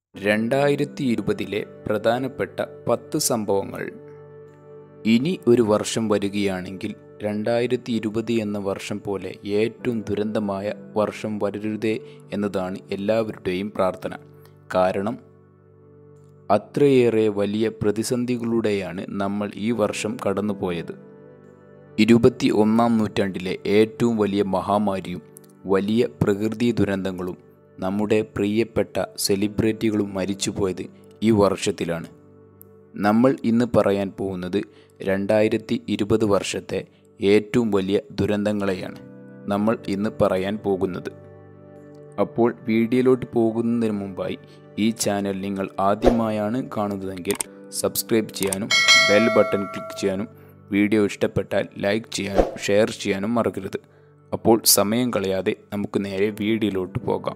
രണ്ടായിരത്തി ഇരുപതിലെ പ്രധാനപ്പെട്ട പത്ത് സംഭവങ്ങൾ ഇനി ഒരു വർഷം വരികയാണെങ്കിൽ രണ്ടായിരത്തി ഇരുപത് എന്ന വർഷം പോലെ ഏറ്റവും ദുരന്തമായ വർഷം വരരുതേ എന്നതാണ് എല്ലാവരുടെയും പ്രാർത്ഥന കാരണം അത്രയേറെ വലിയ പ്രതിസന്ധികളുടെയാണ് നമ്മൾ ഈ വർഷം കടന്നുപോയത് ഇരുപത്തി ഒന്നാം നൂറ്റാണ്ടിലെ ഏറ്റവും വലിയ മഹാമാരിയും വലിയ പ്രകൃതി ദുരന്തങ്ങളും നമ്മുടെ പ്രിയപ്പെട്ട സെലിബ്രിറ്റികളും മരിച്ചുപോയത് ഈ വർഷത്തിലാണ് നമ്മൾ ഇന്ന് പറയാൻ പോകുന്നത് രണ്ടായിരത്തി ഇരുപത് വർഷത്തെ ഏറ്റവും വലിയ ദുരന്തങ്ങളെയാണ് നമ്മൾ ഇന്ന് പറയാൻ പോകുന്നത് അപ്പോൾ വീഡിയോയിലോട്ട് പോകുന്നതിന് മുമ്പായി ഈ ചാനൽ നിങ്ങൾ ആദ്യമായാണ് കാണുന്നതെങ്കിൽ സബ്സ്ക്രൈബ് ചെയ്യാനും ബെൽ ബട്ടൺ ക്ലിക്ക് ചെയ്യാനും വീഡിയോ ഇഷ്ടപ്പെട്ടാൽ ലൈക്ക് ചെയ്യാനും ഷെയർ ചെയ്യാനും മറക്കരുത് അപ്പോൾ സമയം കളയാതെ നമുക്ക് നേരെ വീഡിയോയിലോട്ട് പോകാം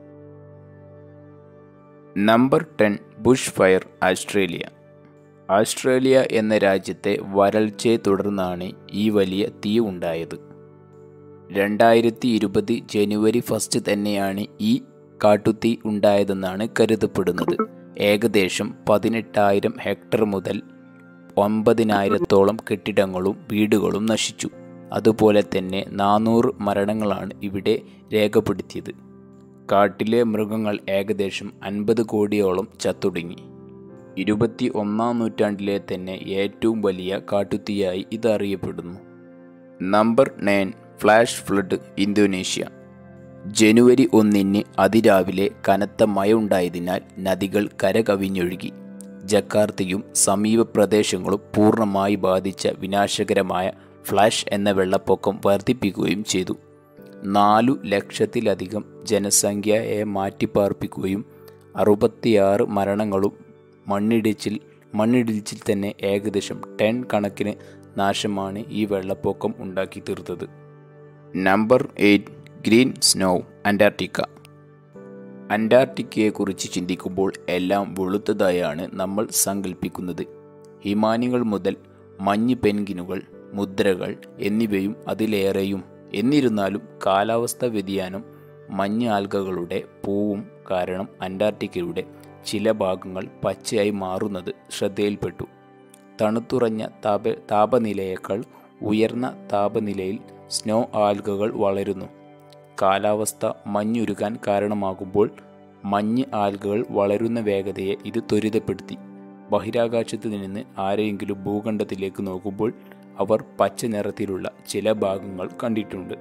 number ten bush fire Australia Australia എന്ന രാജ്യത്തെ വരൾച്ചയെ തുടർന്നാണ് ഈ വലിയ തീ ഉണ്ടായത് രണ്ടായിരത്തി ഇരുപത് ജനുവരി ഫസ്റ്റ് തന്നെയാണ് ഈ കാട്ടുതീ ഉണ്ടായതെന്നാണ് കരുതപ്പെടുന്നത് ഏകദേശം പതിനെട്ടായിരം ഹെക്ടർ മുതൽ ഒമ്പതിനായിരത്തോളം കെട്ടിടങ്ങളും വീടുകളും നശിച്ചു അതുപോലെ തന്നെ നാനൂറ് മരണങ്ങളാണ് ഇവിടെ രേഖപ്പെടുത്തിയത് കാട്ടിലെ മൃഗങ്ങൾ ഏകദേശം അൻപത് കോടിയോളം ചത്തൊടുങ്ങി ഇരുപത്തി ഒന്നാം നൂറ്റാണ്ടിലെ തന്നെ ഏറ്റവും വലിയ കാട്ടുതീയായി ഇത് അറിയപ്പെടുന്നു number nine flash flood Indonesia ജനുവരി ഒന്നിന് അതിരാവിലെ കനത്ത മഴ ഉണ്ടായതിനാൽ നദികൾ കരകവിഞ്ഞൊഴുകി ജക്കാർത്തയും സമീപ പ്രദേശങ്ങളും പൂർണ്ണമായി ബാധിച്ച വിനാശകരമായ ഫ്ലാഷ് എന്ന വെള്ളപ്പൊക്കം വർദ്ധിപ്പിക്കുകയും ചെയ്തു നാലു ലക്ഷത്തിലധികം ജനസംഖ്യയെ മാറ്റിപ്പാർപ്പിക്കുകയും അറുപത്തിയാറ് മരണങ്ങളും മണ്ണിടിച്ചിൽ മണ്ണിടിച്ചിൽ തന്നെ ഏകദേശം ടെൻ കണക്കിന് നാശമാണ് ഈ വെള്ളപ്പൊക്കം ഉണ്ടാക്കി തീർത്തത് number eight green snow Antarctica അന്റാർട്ടിക്കയെക്കുറിച്ച് ചിന്തിക്കുമ്പോൾ എല്ലാം വെളുത്തതായാണ് നമ്മൾ സങ്കല്പിക്കുന്നത് ഹിമാനികൾ മുതൽ മഞ്ഞ് പെൻഗിനുകൾ മുദ്രകൾ എന്നിവയും അതിലേറെയും എന്നിരുന്നാലും കാലാവസ്ഥാ വ്യതിയാനം മഞ്ഞ് ആൽഗകളുടെ പൂവും കാരണം അന്റാർട്ടിക്കയുടെ ചില ഭാഗങ്ങൾ പച്ചയായി മാറുന്നത് ശ്രദ്ധയിൽപ്പെട്ടു തണുത്തുറഞ്ഞ താപ താപനിലയേക്കാൾ ഉയർന്ന താപനിലയിൽ സ്നോ ആൽഗകൾ വളരുന്നു കാലാവസ്ഥ മഞ്ഞുരുകാൻ കാരണമാകുമ്പോൾ മഞ്ഞ് ആൽഗകൾ വളരുന്ന വേഗതയെ ഇത് ത്വരിതപ്പെടുത്തി ബഹിരാകാശത്ത് നിന്ന് ആരെയെങ്കിലും ഭൂഖണ്ഡത്തിലേക്ക് നോക്കുമ്പോൾ അവർ പച്ച നിറത്തിലുള്ള ചില ഭാഗങ്ങൾ കണ്ടിട്ടുണ്ട്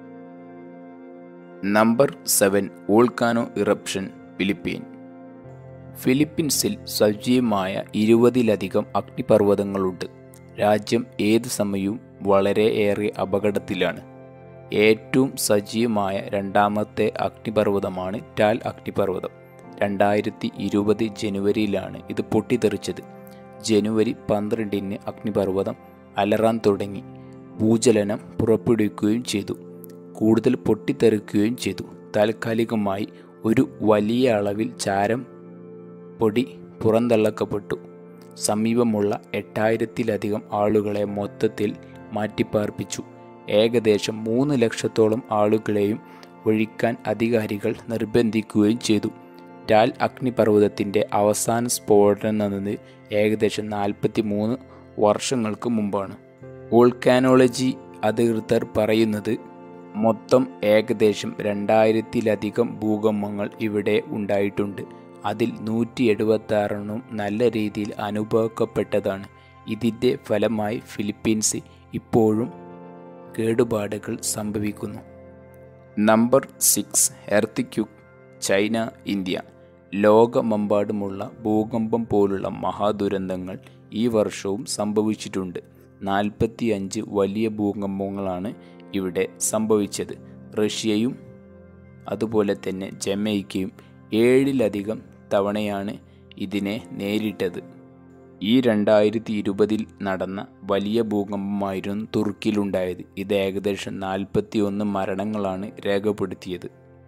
number seven volcano eruption Philippine ഫിലിപ്പീൻസിൽ സജീവമായ ഇരുപതിലധികം അഗ്നിപർവ്വതങ്ങളുണ്ട് രാജ്യം ഏത് സമയവും വളരെയേറെ അപകടത്തിലാണ് ഏറ്റവും സജീവമായ രണ്ടാമത്തെ അഗ്നിപർവ്വതമാണ് ടാൽ അഗ്നിപർവ്വതം രണ്ടായിരത്തി ഇരുപത് ജനുവരിയിലാണ് ഇത് പൊട്ടിത്തെറിച്ചത് ജനുവരി പന്ത്രണ്ടിന് അഗ്നിപർവ്വതം അലറാൻ തുടങ്ങി ഭൂചലനം പുറപ്പെടുവിക്കുകയും ചെയ്തു കൂടുതൽ പൊട്ടിത്തെറിക്കുകയും ചെയ്തു താൽക്കാലികമായി ഒരു വലിയ അളവിൽ ചാരം പൊടി പുറന്തള്ളക്കപ്പെട്ടു സമീപമുള്ള എട്ടായിരത്തിലധികം ആളുകളെ മൊത്തത്തിൽ മാറ്റിപ്പാർപ്പിച്ചു ഏകദേശം മൂന്ന് ലക്ഷത്തോളം ആളുകളെയും ഒഴിക്കാൻ അധികാരികൾ നിർബന്ധിക്കുകയും ചെയ്തു ടാൽ അഗ്നിപർവ്വതത്തിൻ്റെ അവസാന സ്ഫോടനം നടന്നത് ഏകദേശം നാൽപ്പത്തി മൂന്ന് വർഷങ്ങൾക്ക് മുമ്പാണ് വോൾക്കാനോളജി അധികൃതർ പറയുന്നത് മൊത്തം ഏകദേശം രണ്ടായിരത്തിലധികം ഭൂകമ്പങ്ങൾ ഇവിടെ ഉണ്ടായിട്ടുണ്ട് അതിൽ നൂറ്റി എഴുപത്താറെണ്ണം നല്ല രീതിയിൽ അനുഭവപ്പെട്ടതാണ് ഇതിൻ്റെ ഫലമായി ഫിലിപ്പീൻസ് ഇപ്പോഴും കേടുപാടുകൾ സംഭവിക്കുന്നു number six earthquake China India ലോകമെമ്പാടുമുള്ള ഭൂകമ്പം പോലുള്ള മഹാദുരന്തങ്ങൾ ഈ വർഷവും സംഭവിച്ചിട്ടുണ്ട് നാൽപ്പത്തി അഞ്ച് വലിയ ഭൂകമ്പങ്ങളാണ് ഇവിടെ സംഭവിച്ചത് റഷ്യയും അതുപോലെ തന്നെ ജമൈക്കയും ഏഴിലധികം തവണയാണ് ഇതിനെ നേരിട്ടത് ഈ രണ്ടായിരത്തി ഇരുപതിൽ നടന്ന വലിയ ഭൂകമ്പമായിരുന്നു തുർക്കിയിലുണ്ടായത് ഇത് ഏകദേശം നാൽപ്പത്തി ഒന്ന് മരണങ്ങളാണ് രേഖപ്പെടുത്തിയത്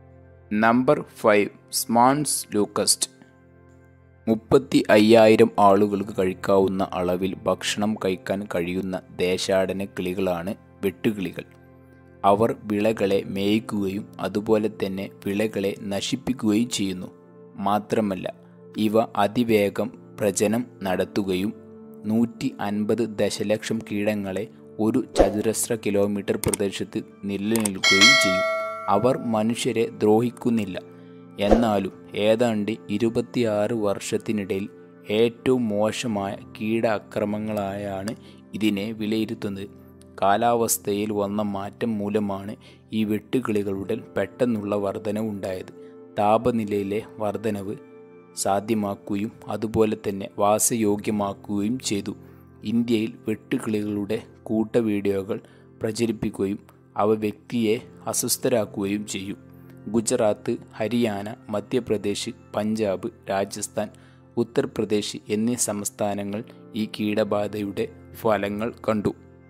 നമ്പർ ഫൈവ് സ്മാൻസ് ലൂക്കസ്റ്റ് മുപ്പത്തി അയ്യായിരം ആളുകൾക്ക് കഴിക്കാവുന്ന അളവിൽ ഭക്ഷണം കഴിക്കാൻ കഴിയുന്ന ദേശാടന കിളികളാണ് വെട്ടുകിളികൾ അവർ വിളകളെ മേയ്ക്കുകയും അതുപോലെ തന്നെ വിളകളെ നശിപ്പിക്കുകയും ചെയ്യുന്നു മാത്രമല്ല ഇവ അതിവേഗം പ്രജനം നടത്തുകയും നൂറ്റി അൻപത് ദശലക്ഷം കീടങ്ങളെ ഒരു ചതുരശ്ര കിലോമീറ്റർ പ്രദേശത്ത് നിലനിൽക്കുകയും ചെയ്യും അവർ മനുഷ്യരെ ദ്രോഹിക്കുന്നില്ല എന്നാലും ഏതാണ്ട് ഇരുപത്തിയാറ് വർഷത്തിനിടയിൽ ഏറ്റവും മോശമായ കീട ആക്രമങ്ങളായാണ് ഇതിനെ വിലയിരുത്തുന്നത് കാലാവസ്ഥയിൽ വന്ന മാറ്റം മൂലമാണ് ഈ വെട്ടുകിളികളുടെ പെട്ടെന്നുള്ള വർധനവുണ്ടായത് താപനിലയിലെ വർധനവ് സാധ്യമാക്കുകയും അതുപോലെ തന്നെ വാസയോഗ്യമാക്കുകയും ചെയ്തു ഇന്ത്യയിൽ വെട്ടുകിളികളുടെ കൂട്ട വീഡിയോകൾ പ്രചരിപ്പിക്കുകയും അവ വ്യക്തിയെ അസ്വസ്ഥരാക്കുകയും ചെയ്യും ഗുജറാത്ത് ഹരിയാന മധ്യപ്രദേശ് പഞ്ചാബ് രാജസ്ഥാൻ ഉത്തർപ്രദേശ് എന്നീ സംസ്ഥാനങ്ങൾ ഈ കീടബാധയുടെ ഫലങ്ങൾ കണ്ടു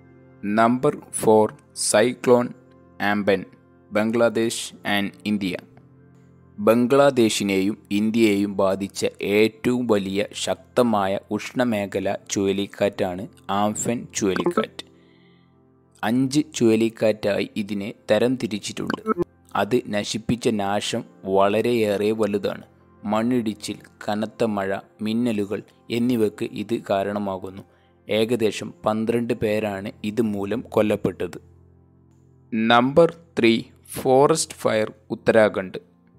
number four cyclone Amphan Bangladesh and India ബംഗ്ലാദേശിനെയും ഇന്ത്യയെയും ബാധിച്ച ഏറ്റവും വലിയ ശക്തമായ ഉഷ്ണമേഖല ചുഴലിക്കാറ്റാണ് ആംഫൻ ചുഴലിക്കാറ്റ് അഞ്ച് ചുഴലിക്കാറ്റായി ഇതിനെ തരംതിരിച്ചിട്ടുണ്ട് അത് നശിപ്പിച്ച നാശം വളരെയേറെ വലുതാണ് മണ്ണിടിച്ചിൽ കനത്ത മഴ മിന്നലുകൾ എന്നിവയ്ക്ക് ഇത് കാരണമാകുന്നു ഏകദേശം പന്ത്രണ്ട് പേരാണ് ഇത് മൂലം കൊല്ലപ്പെട്ടത് number three forest fire Uttarakhand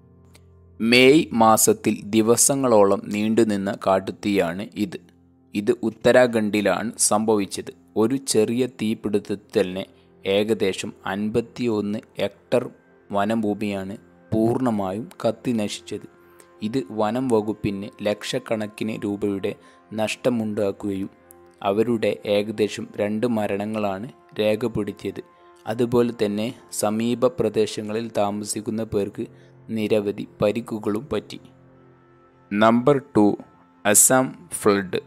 May മാസത്തിൽ ദിവസങ്ങളോളം നീണ്ടുനിന്ന കാട്ടുതീയാണ് ഇത് ഇത് ഉത്തരാഖണ്ഡിലാണ് സംഭവിച്ചത് ഒരു ചെറിയ തീപിടുത്തത്തിന് ഏകദേശം അൻപത്തിയൊന്ന് ഹെക്ടർ വനഭൂമിയാണ് പൂർണ്ണമായും കത്തി നശിച്ചത് ഇത് വനം വകുപ്പിന് ലക്ഷക്കണക്കിന് രൂപയുടെ നഷ്ടമുണ്ടാക്കുകയും അവരുടെ ഏകദേശം രണ്ട് മരണങ്ങളാണ് രേഖപ്പെടുത്തിയത് അതുപോലെ തന്നെ സമീപ പ്രദേശങ്ങളിൽ താമസിക്കുന്ന പേർക്ക് നിരവധി പരിക്കുകളും പറ്റി നമ്പർ ടു അസം ഫ്ലഡ്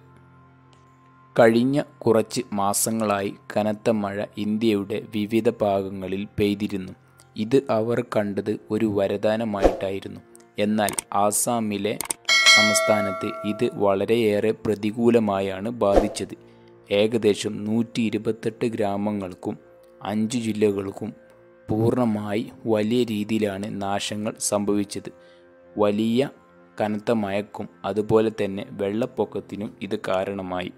കഴിഞ്ഞ കുറച്ച് മാസങ്ങളായി കനത്ത മഴ ഇന്ത്യയുടെ വിവിധ ഭാഗങ്ങളിൽ പെയ്തിരുന്നു ഇത് അവർ കണ്ടത് ഒരു വരദാനമായിട്ടായിരുന്നു എന്നാൽ ആസാമിലെ സംസ്ഥാനത്ത് ഇത് വളരെയേറെ പ്രതികൂലമായാണ് ബാധിച്ചത് ഏകദേശം നൂറ്റി ഇരുപത്തെട്ട് ഗ്രാമങ്ങൾക്കും അഞ്ച് ജില്ലകൾക്കും പൂർണ്ണമായി വലിയ രീതിയിലാണ് നാശങ്ങൾ സംഭവിച്ചത് വലിയ കനത്ത മയക്കും അതുപോലെ തന്നെ വെള്ളപ്പൊക്കത്തിനും ഇത് കാരണമായി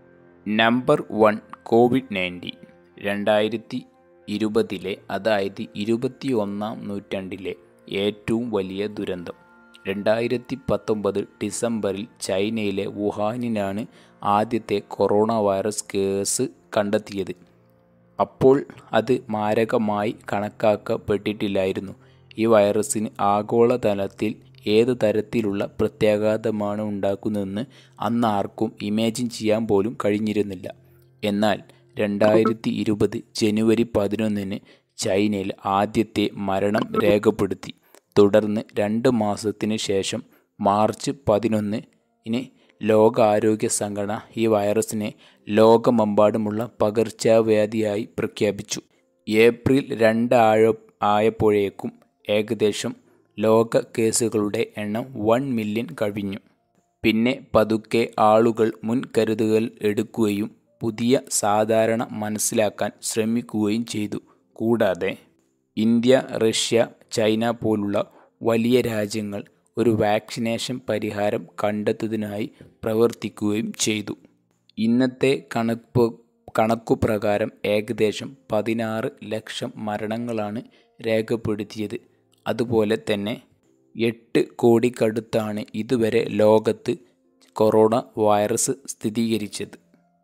നമ്പർ വൺ കോവിഡ് നയൻറ്റീൻ രണ്ടായിരത്തി ഇരുപതിലെ അതായത് ഇരുപത്തി ഒന്നാം നൂറ്റാണ്ടിലെ ഏറ്റവും വലിയ ദുരന്തം രണ്ടായിരത്തി പത്തൊമ്പത് ഡിസംബറിൽ ചൈനയിലെ വുഹാനിലാണ് ആദ്യത്തെ കൊറോണ വൈറസ് കേസ് കണ്ടെത്തിയത് അപ്പോൾ അത് മാരകമായി കണക്കാക്കപ്പെട്ടിട്ടില്ലായിരുന്നു ഈ വൈറസിന് ആഗോളതലത്തിൽ ഏത് തരത്തിലുള്ള പ്രത്യാഘാതമാണ് ഉണ്ടാക്കുന്നതെന്ന് അന്ന് ആർക്കും ഇമാജിൻ ചെയ്യാൻ പോലും കഴിഞ്ഞിരുന്നില്ല എന്നാൽ രണ്ടായിരത്തി ഇരുപത് ജനുവരി പതിനൊന്നിന് ചൈനയിൽ ആദ്യത്തെ മരണം രേഖപ്പെടുത്തി തുടർന്ന് രണ്ട് മാസത്തിന് ശേഷം മാർച്ച് പതിനൊന്നിന് ലോകാരോഗ്യ സംഘടന ഈ വൈറസിനെ ലോകമെമ്പാടുമുള്ള പകർച്ചവ്യാധിയായി പ്രഖ്യാപിച്ചു ഏപ്രിൽ രണ്ട് ആഴ ആയപ്പോഴേക്കും ഏകദേശം ലോക കേസുകളുടെ എണ്ണം വൺ മില്യൺ കവിഞ്ഞു പിന്നെ പതുക്കെ ആളുകൾ മുൻകരുതലുകൾ എടുക്കുകയും പുതിയ സാധാരണ മനസ്സിലാക്കാൻ ശ്രമിക്കുകയും ചെയ്തു കൂടാതെ ഇന്ത്യ റഷ്യ ചൈന പോലുള്ള വലിയ രാജ്യങ്ങൾ ഒരു വാക്സിനേഷൻ പരിഹാരം കണ്ടെത്തുന്നതിനായി പ്രവർത്തിക്കുകയും ചെയ്തു ഇന്നത്തെ കണക്ക് കണക്കുപ്രകാരം ഏകദേശം പതിനാറ് ലക്ഷം മരണങ്ങളാണ് രേഖപ്പെടുത്തിയത് അതുപോലെ തന്നെ എട്ട് കോടിക്കടുത്താണ് ഇതുവരെ ലോകത്ത് കൊറോണ വൈറസ് സ്ഥിരീകരിച്ചത്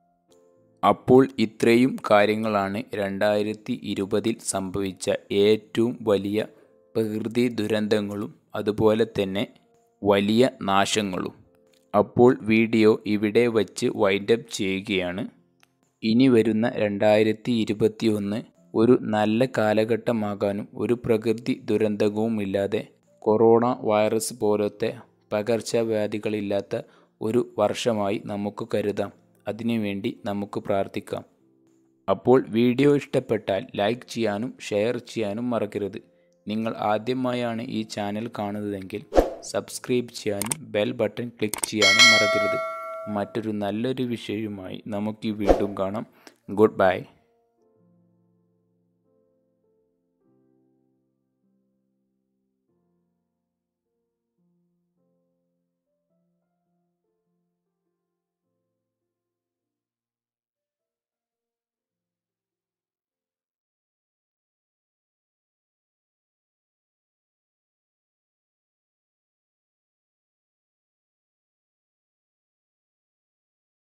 അപ്പോൾ ഇത്രയും കാര്യങ്ങളാണ് രണ്ടായിരത്തി ഇരുപതിൽ സംഭവിച്ച ഏറ്റവും വലിയ പ്രകൃതി ദുരന്തങ്ങളും അതുപോലെ തന്നെ വലിയ നാശങ്ങളും അപ്പോൾ വീഡിയോ ഇവിടെ വച്ച് വൈൻഡപ്പ് ചെയ്യുകയാണ് ഇനി വരുന്ന രണ്ടായിരത്തി ഇരുപത്തി ഒന്ന് ഒരു നല്ല കാലഘട്ടമാകാനും ഒരു പ്രകൃതി ദുരന്തവുമില്ലാതെ കൊറോണ വൈറസ് പോലത്തെ പകർച്ചവ്യാധികളില്ലാത്ത ഒരു വർഷമായി നമുക്ക് കരുതാം അതിനുവേണ്ടി നമുക്ക് പ്രാർത്ഥിക്കാം അപ്പോൾ വീഡിയോ ഇഷ്ടപ്പെട്ടാൽ ലൈക്ക് ചെയ്യാനും ഷെയർ ചെയ്യാനും മറക്കരുത് നിങ്ങൾ ആദ്യമായാണ് ഈ ചാനൽ കാണുന്നതെങ്കിൽ സബ്സ്ക്രൈബ് ചെയ്യാനും ബെൽ ബട്ടൺ ക്ലിക്ക് ചെയ്യാനും മറക്കരുത് മറ്റൊരു നല്ലൊരു വിഷയവുമായി നമുക്ക് വീണ്ടും കാണാം ഗുഡ് ബൈ